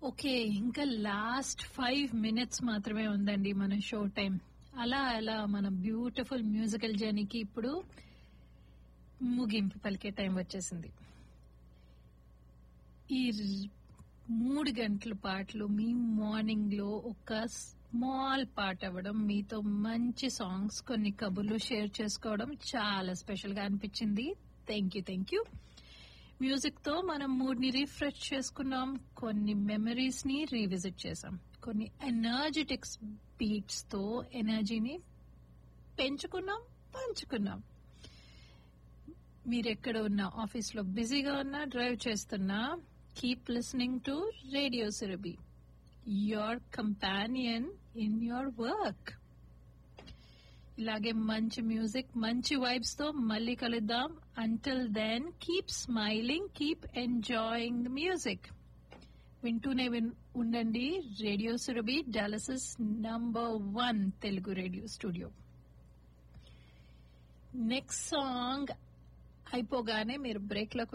okay ఇంకా last five minutes మాత్రమే ఉందండి మన షో టైం అలా అలా మన బ్యూటిఫుల్ మ్యూజికల్ జర్నీకి ఇప్పుడు ముగింపు పలికే టైం వచ్చేసింది ఈ ర్- మూడు గంటల పాటలు మీ మార్నింగ్ లో ఒక స్మాల్ పాట అవ్వడం మీతో మంచి సాంగ్స్ కొన్ని కబుర్లు షేర్ చేసుకోవడం చాలా స్పెషల్ గా అనిపించింది thank you thank you music తో మనం మూడ్ ని రిఫ్రెష్ చేసుకున్నాం కొన్ని మెమరీస్ ని రీవిజిట్ చేసాం కొన్ని ఎనర్జెటిక్స్ బీట్స్ తో ఎనర్జీని పెంచుకున్నాం పంచుకున్నాం మీరెక్కడ ఉన్నా ఆఫీస్ లో బిజీగా ఉన్నా డ్రైవ్ చేస్తున్నా keep listening to radio Surabhi your companion in your work ఇలాగే మంచి మ్యూజిక్ మంచి వైబ్స్ తో మళ్ళీ కలుద్దాం until then keep smiling keep enjoying the music వింటూనే విన్ ఉండండి radio Surabhi Dallas's number one Telugu radio studio next song అయిపోగానే మీరు బ్రేక్ లోకి